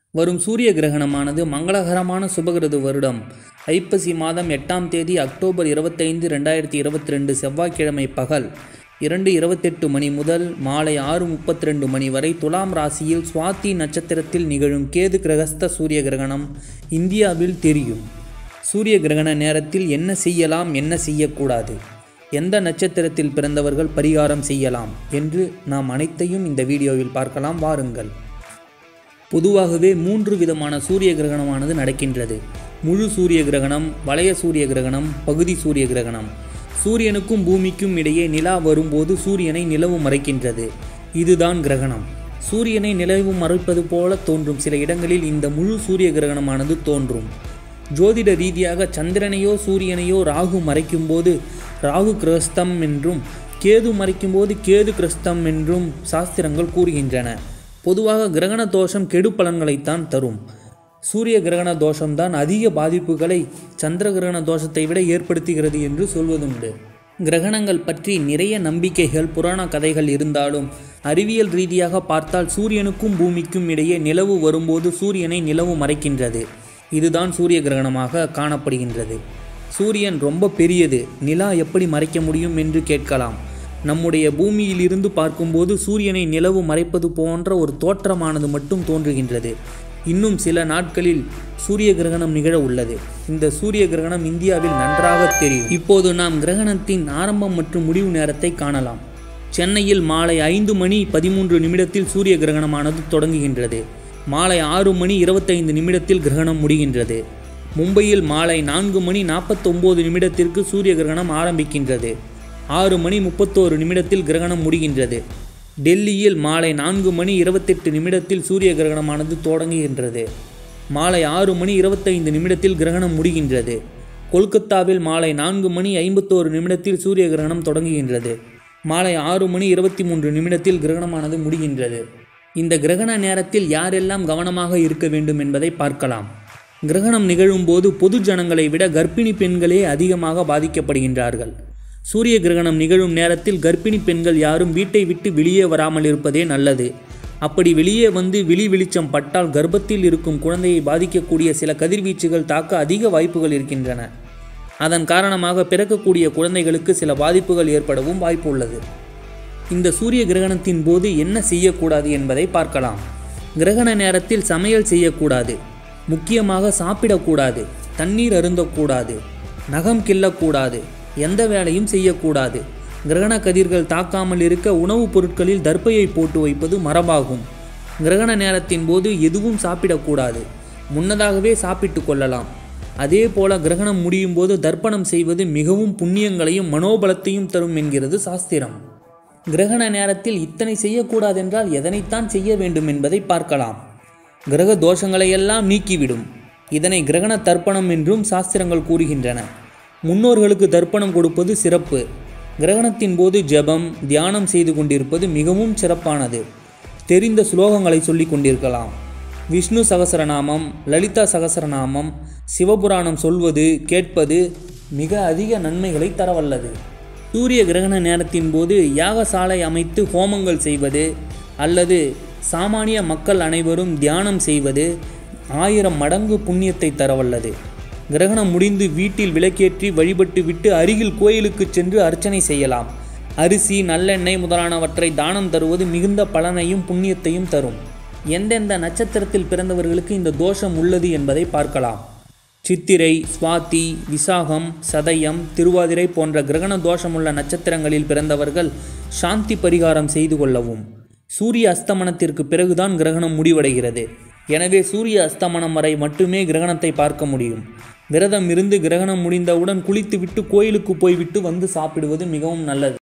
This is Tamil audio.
வரும் சூரிய கிரகணமானது மங்களகரமான சுபகிருது வருடம் ஐப்பசி மாதம் எட்டாம் தேதி அக்டோபர் இருபத்தைந்து ரெண்டாயிரத்தி இருபத்தி ரெண்டு செவ்வாய்க்கிழமை பகல் இரண்டு இருபத்தெட்டு மணி முதல் மாலை ஆறு முப்பத்தி ரெண்டு மணி வரை துலாம் ராசியில் சுவாதி நட்சத்திரத்தில் நிகழும் கேது கிரகஸ்த சூரிய கிரகணம் இந்தியாவில் தெரியும் சூரிய கிரகண நேரத்தில் என்ன செய்யலாம் என்ன செய்யக்கூடாது எந்த நட்சத்திரத்தில் பிறந்தவர்கள் பரிகாரம் செய்யலாம் என்று நாம் அனைத்தையும் இந்த வீடியோவில் பார்க்கலாம் வாருங்கள் பொதுவாகவே மூன்று விதமான சூரிய கிரகணமானது நடக்கின்றது முழு சூரிய கிரகணம் வளைய சூரிய கிரகணம் பகுதி சூரிய கிரகணம் சூரியனுக்கும் பூமிக்கும் இடையே நிலா வரும்போது சூரியனை நிலவு மறைக்கின்றது இதுதான் கிரகணம் சூரியனை நிலவு மறைப்பது போல தோன்றும் சில இடங்களில் இந்த முழு சூரிய கிரகணமானது தோன்றும் ஜோதிட ரீதியாக சந்திரனையோ சூரியனையோ ராகு மறைக்கும்போது ராகு கிரஸ்தம் என்றும் கேது மறைக்கும்போது கேது கிரஸ்தம் என்றும் சாஸ்திரங்கள் கூறுகின்றன பொதுவாக கிரகண தோஷம் கெடு பலன்களைத்தான் தரும் சூரிய கிரகண தோஷம்தான் அதிக பாதிப்புகளை சந்திர கிரகண தோஷத்தை விட ஏற்படுத்துகிறது என்று சொல்வதுண்டு கிரகணங்கள் பற்றி நிறைய நம்பிக்கைகள் புராண கதைகள் இருந்தாலும் அறிவியல் ரீதியாக பார்த்தால் சூரியனுக்கும் பூமிக்கும் இடையே நிலவு வரும்போது சூரியனை நிலவு மறைக்கின்றது இதுதான் சூரிய கிரகணமாக காணப்படுகின்றது சூரியன் ரொம்ப பெரியது நிலா எப்படி மறைக்க முடியும் என்று கேட்கலாம் நம்முடைய பூமியிலிருந்து பார்க்கும்போது சூரியனை நிலவு மறைப்பது போன்ற ஒரு தோற்றமானது மட்டும் தோன்றுகின்றது இன்னும் சில நாட்களில் சூரிய கிரகணம் நிகழ உள்ளது இந்த சூரிய கிரகணம் இந்தியாவில் நன்றாக தெரியும் இப்போது நாம் கிரகணத்தின் ஆரம்பம் மற்றும் முடிவு நேரத்தை காணலாம் சென்னையில் மாலை ஐந்து மணி பதிமூன்று நிமிடத்தில் சூரிய கிரகணமானது தொடங்குகின்றது மாலை ஆறு மணி இருபத்தைந்து நிமிடத்தில் கிரகணம் முடிகின்றது மும்பையில் மாலை நான்கு மணி நாற்பத்தொம்போது நிமிடத்திற்கு சூரிய கிரகணம் ஆரம்பிக்கின்றது ஆறு மணி முப்பத்தோரு நிமிடத்தில் கிரகணம் முடிகின்றது டெல்லியில் மாலை நான்கு மணி இருபத்தெட்டு நிமிடத்தில் சூரிய கிரகணமானது தொடங்குகின்றது மாலை ஆறு மணி இருபத்தைந்து நிமிடத்தில் கிரகணம் முடிகின்றது கொல்கத்தாவில் மாலை நான்கு மணி ஐம்பத்தோரு நிமிடத்தில் சூரிய கிரகணம் தொடங்குகின்றது மாலை ஆறு மணி இருபத்தி மூன்று நிமிடத்தில் கிரகணமானது முடிகின்றது இந்த கிரகண நேரத்தில் யாரெல்லாம் கவனமாக இருக்க வேண்டும் என்பதை பார்க்கலாம் கிரகணம் நிகழும்போது பொது ஜனங்களை விட கர்ப்பிணி பெண்களே அதிகமாக பாதிக்கப்படுகின்றார்கள் சூரிய கிரகணம் நிகழும் நேரத்தில் கர்ப்பிணி பெண்கள் யாரும் வீட்டை விட்டு வெளியே வராமல் இருப்பதே நல்லது அப்படி வெளியே வந்து விழி வெளிச்சம் பட்டால் கர்ப்பத்தில் இருக்கும் குழந்தையை பாதிக்கக்கூடிய சில கதிர்வீச்சுகள் தாக்க அதிக வாய்ப்புகள் இருக்கின்றன அதன் காரணமாக பிறக்கக்கூடிய குழந்தைகளுக்கு சில பாதிப்புகள் ஏற்படவும் வாய்ப்பு உள்ளது இந்த சூரிய கிரகணத்தின் போது என்ன செய்யக்கூடாது என்பதை பார்க்கலாம் கிரகண நேரத்தில் சமையல் செய்யக்கூடாது முக்கியமாக சாப்பிடக்கூடாது தண்ணீர் அருந்தக்கூடாது நகம் கிள்ளக்கூடாது எந்த வேலையும் செய்யக்கூடாது கிரகண கதிர்கள் தாக்காமல் இருக்க உணவுப் பொருட்களில் தர்ப்பையை போட்டு வைப்பது மரபாகும் கிரகண நேரத்தின் போது எதுவும் சாப்பிடக்கூடாது முன்னதாகவே சாப்பிட்டு கொள்ளலாம் அதே போல கிரகணம் முடியும் போது தர்ப்பணம் செய்வது மிகவும் புண்ணியங்களையும் மனோபலத்தையும் தரும் என்கிறது சாஸ்திரம் கிரகண நேரத்தில் இத்தனை செய்யக்கூடாதென்றால் எதனைத்தான் செய்ய வேண்டும் என்பதை பார்க்கலாம் கிரக தோஷங்களையெல்லாம் நீக்கிவிடும் இதனை கிரகண தர்ப்பணம் என்றும் சாஸ்திரங்கள் கூறுகின்றன முன்னோர்களுக்கு தர்ப்பணம் கொடுப்பது சிறப்பு கிரகணத்தின் போது ஜெபம் தியானம் செய்து கொண்டிருப்பது மிகவும் சிறப்பானது தெரிந்த ஸ்லோகங்களை சொல்லி கொண்டிருக்கலாம் விஷ்ணு சகசரநாமம் லலிதா சகசரநாமம் சிவபுராணம் சொல்வது கேட்பது மிக அதிக நன்மைகளை தரவல்லது சூரிய கிரகண நேரத்தின் போது யாகசாலை அமைத்து ஹோமங்கள் செய்வது அல்லது சாமானிய மக்கள் அனைவரும் தியானம் செய்வது ஆயிரம் மடங்கு புண்ணியத்தை தரவல்லது கிரகணம் முடிந்து வீட்டில் விளக்கேற்றி வழிபட்டு விட்டு அருகில் கோயிலுக்கு சென்று அர்ச்சனை செய்யலாம் அரிசி நல்லெண்ணெய் முதலானவற்றை தானம் தருவது மிகுந்த பலனையும் புண்ணியத்தையும் தரும் எந்தெந்த நட்சத்திரத்தில் பிறந்தவர்களுக்கு இந்த தோஷம் உள்ளது என்பதை பார்க்கலாம் சித்திரை சுவாதி விசாகம் சதயம் திருவாதிரை போன்ற கிரகண தோஷமுள்ள நட்சத்திரங்களில் பிறந்தவர்கள் சாந்தி பரிகாரம் செய்து கொள்ளவும் சூரிய அஸ்தமனத்திற்கு பிறகுதான் கிரகணம் முடிவடைகிறது எனவே சூரிய அஸ்தமனம் வரை மட்டுமே கிரகணத்தை பார்க்க முடியும் விரதம் இருந்து கிரகணம் முடிந்தவுடன் குளித்துவிட்டு கோயிலுக்கு போய்விட்டு வந்து சாப்பிடுவது மிகவும் நல்லது